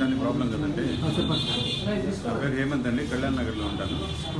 చాలా ప్రాబ్లం కదండి ఆ, చెప్పండి నా పేరు హేమంత్ అండి కళ్యాణ్ నగర్లో ఉంటాను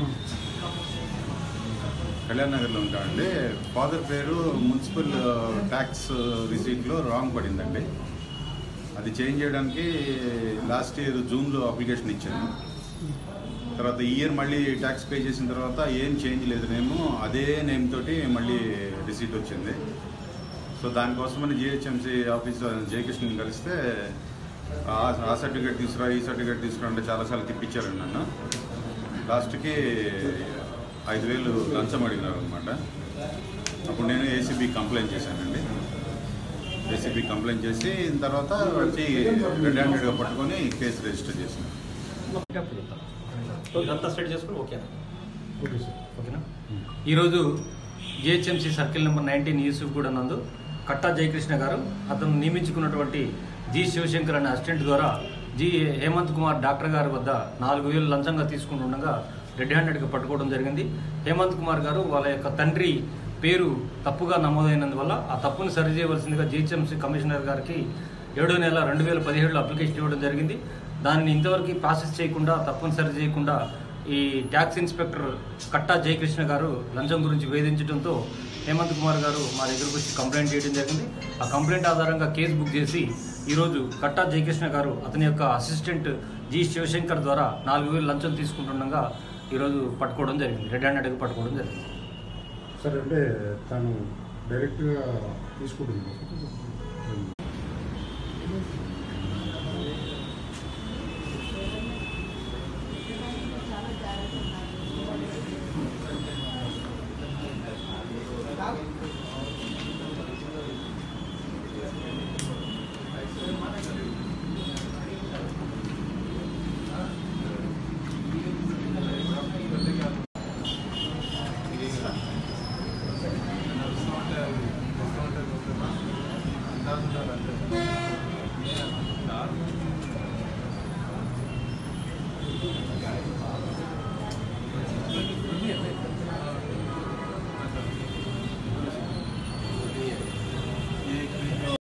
కళ్యాణ్ నగర్లో ఉంటానండి ఫాదర్ పేరు మున్సిపల్ ట్యాక్స్ రిసీట్లో రాంగ్ పడిందండి అది చేంజ్ చేయడానికి లాస్ట్ ఇయర్ జూన్లో అప్లికేషన్ ఇచ్చాను తర్వాత ఈ ఇయర్ మళ్ళీ ట్యాక్స్ పే చేసిన తర్వాత ఏం చేంజ్ లేదు నేము అదే నేమ్ తోటి మళ్ళీ రిసీట్ వచ్చింది సో దానికోసమని జిహెచ్ఎంసీ ఆఫీస్ జయకృష్ణని కలిస్తే ఆ- ఆ సర్టిఫికేట్ తీసుకురా ఈ సర్టిఫికేట్ తీసుకురా అంటే చాలాసార్లు తిప్పించారండి నన్ను లాస్ట్కి ఐదు వేలు లంచం అడిగినారు అనమాట అప్పుడు నేను ఏసీబీ కంప్లైంట్ చేశానండి ఏసీబీ కంప్లైంట్ చేసి తర్వాత వచ్చి రెడ్ హ్యాండెడ్గా పట్టుకొని కేసు రిజిస్టర్ చేశాను ఇదంతా సెట్ చేసుకుని ఓకేనా ఓకే సార్ ఓకేనా ఈరోజు GHMC circle number nineteen Yusuf కూడా నందు కట్టా జయకృష్ణ గారు అతను నియమించుకున్నటువంటి జి శివశంకర్ అనే అసిస్టెంట్ ద్వారా జి హేమంత్ కుమార్ డాక్టర్ గారి వద్ద నాలుగు వేలు లంచంగా తీసుకుంటుండగా రెడ్ హ్యాండెడ్గా పట్టుకోవడం జరిగింది హేమంత్ కుమార్ గారు వాళ్ళ యొక్క తండ్రి పేరు తప్పుగా నమోదైనందువల్ల ఆ తప్పును సరిచేయవలసిందిగా జిహెచ్ఎంసీ కమిషనర్ గారికి ఏడో నెల రెండు వేల పదిహేడులో అప్లికేషన్ ఇవ్వడం జరిగింది దానిని ఇంతవరకు ప్రాసెస్ చేయకుండా తప్పును సరి చేయకుండా ఈ ట్యాక్స్ ఇన్స్పెక్టర్ కట్టా జయకృష్ణ గారు లంచం గురించి వేధించడంతో హేమంత్ కుమార్ గారు మా దగ్గరకు వచ్చి కంప్లైంట్ చేయడం జరిగింది ఆ కంప్లైంట్ ఆధారంగా కేసు బుక్ చేసి ఈరోజు కట్టా జయకృష్ణ గారు అతని యొక్క అసిస్టెంట్ జి శివశంకర్ ద్వారా నాలుగు వేలు లంచం తీసుకుంటుండగా ఈరోజు పట్టుకోవడం జరిగింది రెడ్ హ్యాండెడ్గా పట్టుకోవడం జరిగింది సార్ అంటే తను డైరెక్ట్గా తీసుకుంటుంది